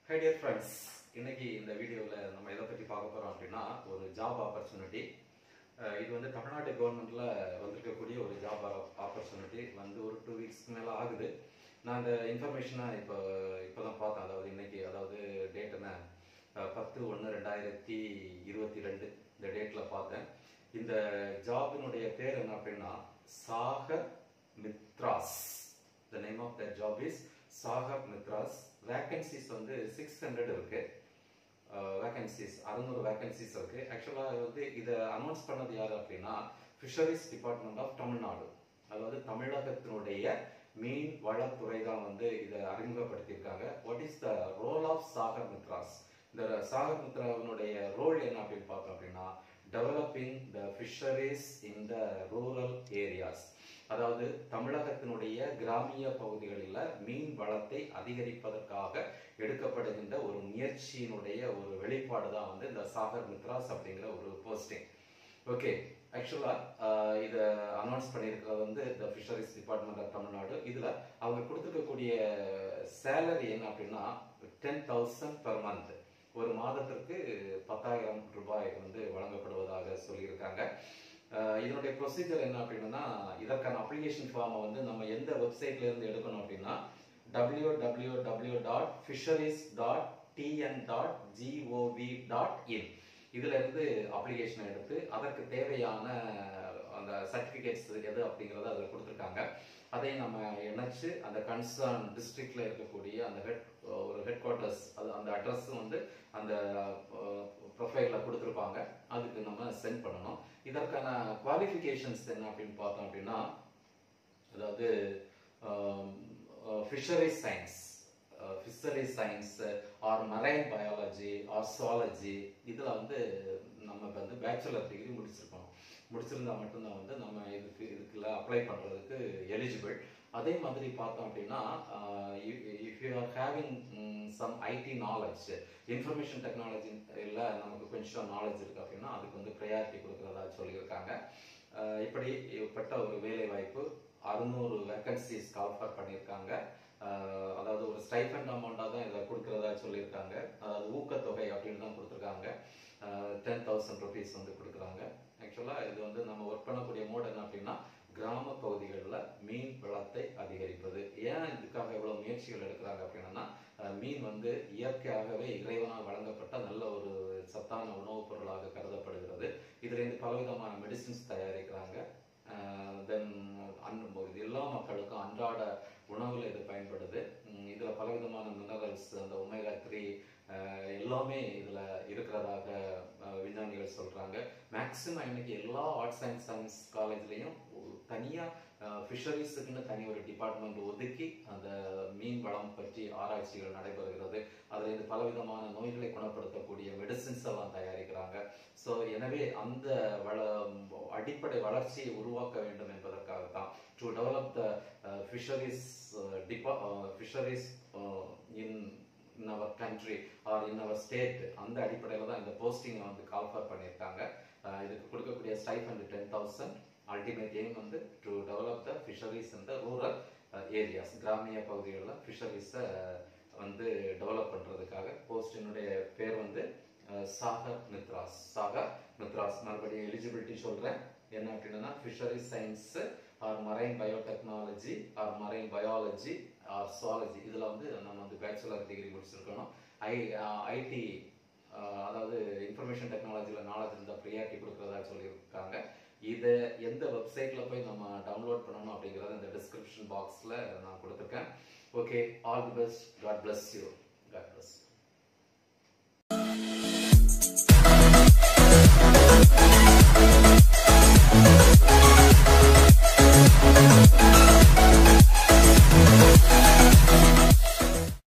high dear friends இன்னைக்கு இந்த வீடியோவில் நம்ம எதை பற்றி பார்க்க போகிறோம் அப்படின்னா ஒரு ஜாப் ஆப்பர்ச்சுனிட்டி இது வந்து தமிழ்நாடு கவர்மெண்ட்ல வந்திருக்கக்கூடிய ஒரு ஜாப் ஆப்பர்ச்சுனிட்டி வந்து ஒரு டூ வீக்ஸ்க்கு மேலே ஆகுது நான் அந்த இன்ஃபர்மேஷனை இப்போ இப்போ தான் பார்த்தேன் அதாவது இன்னைக்கு அதாவது டேட் என்ன அஹ், பத்து ஒன்று ரெண்டாயிரத்தி இருபத்தி ரெண்டு இந்த டேட்டில் பார்த்தேன் இந்த ஜாபினுடைய பேர் என்ன அப்படின்னா Sagar Mitras the name of the job is Sagar Mitras vacancies வந்து சிக்ஸ் ஹண்ட்ரட் இருக்கு வேகன்சிஸ் அறுநூறு வேகன்சிஸ் இருக்கு ஆக்சுவலாக வந்து இதை அனௌன்ஸ் பண்ணது யார் அப்படின்னா ஃபிஷரிஸ் டிபார்ட்மெண்ட் ஆஃப் தமிழ்நாடு அதாவது தமிழகத்தினுடைய மீன் வளத்துறை தான் வந்து இதை அறிமுகப்படுத்தியிருக்காங்க what is the role of Sagar Mitras இந்த சாகர் மித்ராவினுடைய ரோல் என்ன அப்படின்னு பார்த்தோம் அப்படின்னா developing the fisheries in the rural areas அதாவது தமிழகத்தினுடைய கிராமிய பகுதிகளில் மீன் வளத்தை அதிகரிப்பதற்காக எடுக்கப்படுகின்ற ஒரு முயற்சியினுடைய ஒரு வெளிப்பாடு தான் வந்து இந்த சாகர் மித்ராஸ் அப்படிங்கிற ஒரு போஸ்டிங் ஓகே ஆக்சுவலாக இதை அனௌன்ஸ் பண்ணியிருக்கிறது வந்து இந்த ஃபிஷரிஸ் டிபார்ட்மெண்ட் ஆஃப் தமிழ்நாடு இதில் அவங்க கொடுத்துருக்கக்கூடிய சேலரி என்ன அப்படின்னா டென் தௌசண்ட் பெர் மந்த் ஒரு மாதத்திற்கு பத்தாயிரம் ரூபாய் வந்து வழங்கப்படுவதாக சொல்லியிருக்காங்க அஹ் இதனுடைய ப்ரொசீஜர் என்ன அப்படின்னா இதற்கான அப்ளிகேஷன் ஃபார்மை வந்து நம்ம எந்த வெப்சைட்ல இருந்து எடுக்கணும் அப்படின்னா W W W dot fisheries dot TN dot G O V dot in இதுல இருந்து அப்ளிகேஷன் எடுத்து அதற்கு தேவையான அந்த சர்டிபிகேட்ஸ் எது அப்படிங்கறத அதில் கொடுத்துருக்காங்க அதை நம்ம இணைச்சு அந்த கன்சர்ன் டிஸ்ட்ரிக்ட்ல இருக்கக்கூடிய அந்த ஹெட் ஒரு ஹெட் குவார்ட்டர்ஸ் அது அந்த அட்ரஸ் வந்து அந்த ப்ரொஃபைல்ல கொடுத்துருப்பாங்க அதுக்கு நம்ம சென்ட் பண்ணணும் இதற்கான குவாலிஃபிகேஷன்ஸ் என்ன அப்படின்னு பார்த்தோம் அப்படின்னா அதாவது fishery science fishery science or marine biology or zoology இதில் வந்து நம்ம இப்போ வந்து பேச்சுலர் டிகிரி முடிச்சிருக்கோம் முடிச்சிருந்தா மட்டும்தான் வந்து நம்ம இதுக்கு இதுக்குள்ள அப்ளை பண்ணுறதுக்கு எலிஜிபிள் அதே மாதிரி பார்த்தோம் அப்படின்னா if you are having some IT knowledge information technology இல்லை நமக்கு கொஞ்சம் நாலேஜ் இருக்கு அப்படின்னா அதுக்கு வந்து ப்ரையாரிட்டி கொடுக்குறதா சொல்லியிருக்காங்க அஹ் இப்படிப்பட்ட ஒரு வேலை வாய்ப்பு அறுநூறு வேகன்சிஸ் கால்ஃபர் பண்ணியிருக்காங்க அஹ் அதாவது ஒரு ஸ்டைஃபண்ட் அமௌண்ட்டாக தான் இதில் கொடுக்குறதா சொல்லியிருக்காங்க அதாவது ஊக்கத்தொகை அப்படின்னு தான் கொடுத்துருக்காங்க டென் தௌசண்ட் ருபீஸ் வந்து கொடுக்குறாங்க ஆக்சுவலாக இது வந்து நம்ம ஒர்க் பண்ணக்கூடிய மோட் என்ன அப்படின்னா கிராம பகுதிகளில் மீன் வளத்தை அதிகரிப்பது ஏன் இதுக்காக இவ்வளோ முயற்சிகள் எடுக்கிறாங்க அப்படின்னா அஹ் மீன் வந்து இயற்கையாகவே இறைவனால் வழங்கப்பட்ட நல்ல ஒரு சத்தான உணவுப் பொருளாக கருதப்படுகிறது இதுலேருந்து பலவிதமான மெடிசின்ஸ் தயாரிக்கிறாங்க தென் அன் இது எல்லா மக்களுக்கும் அன்றாட உணவில் இது பயன்படுது உம் இதுல பலவிதமான மினரல்ஸ் அந்த ஒமேகா த்ரீ எல்லாமே இதுல இருக்கிறதாக அஹ், விஞ்ஞானிகள் சொல்றாங்க மேக்சிமம் இன்னைக்கு எல்லா ஆர்ட்ஸ் அண்ட் சயின்ஸ் காலேஜ்லயும் தனியா ஃபிஷரிஸுக்குன்னு தனி ஒரு டிபார்ட்மெண்ட் ஒதுக்கி அந்த மீன் வளம் பற்றி ஆராய்ச்சிகள் நடைபெறுகிறது அதுல இருந்து பலவிதமான நோய்களை குணப்படுத்தக்கூடிய மெடிசின்ஸ் எல்லாம் தயாரிக்கிறாங்க ஸோ எனவே அந்த வள அடிப்படை வளர்ச்சியை உருவாக்க வேண்டும் என்பதற்காக தான் டு டெவலப் த ஃபிஷரிஸ் டிபா fisheries in in our country or in our state அந்த அடிப்படையில் தான் இந்த போஸ்டிங்கை வந்து கால்ஃபர் பண்ணியிருக்காங்க அஹ் இதுக்கு கொடுக்கக்கூடிய stipend ten thousand ultimate aim வந்து டு டெவலப் த ஃபிஷரிஸ் இந்த ரூரல் ஏரியாஸ் கிராமிய பகுதிகளில் ஃபிஷரிஸை வந்து டெவலப் பண்ணுறதுக்காக போஸ்டினுடைய பேர் வந்து அஹ், சாகர் மித்ராஸ் சாகர் மித்ராஸ் மறுபடியும் எலிஜிபிலிட்டி சொல்கிறேன் என்ன அப்படின்னா fishery science or marine biotechnology or marine biology or zoology இதில் வந்து நம்ம வந்து பேச்சுலர் டிகிரி முடிச்சிருக்கணும் ஐ ஐடி அதாவது இன்ஃபர்மேஷன் டெக்னாலஜியில் நாலேஜ் இருந்தால் ப்ரியாரிட்டி கொடுக்குறதா சொல்லியிருக்காங்க இதை எந்த வெப்சைட்டில் போய் நம்ம டவுன்லோட் பண்ணணும் அப்படிங்கிறத இந்த டிஸ்கிரிப்ஷன் பாக்ஸில் நான் கொடுத்துருக்கேன் okay all the best God bless you God bless you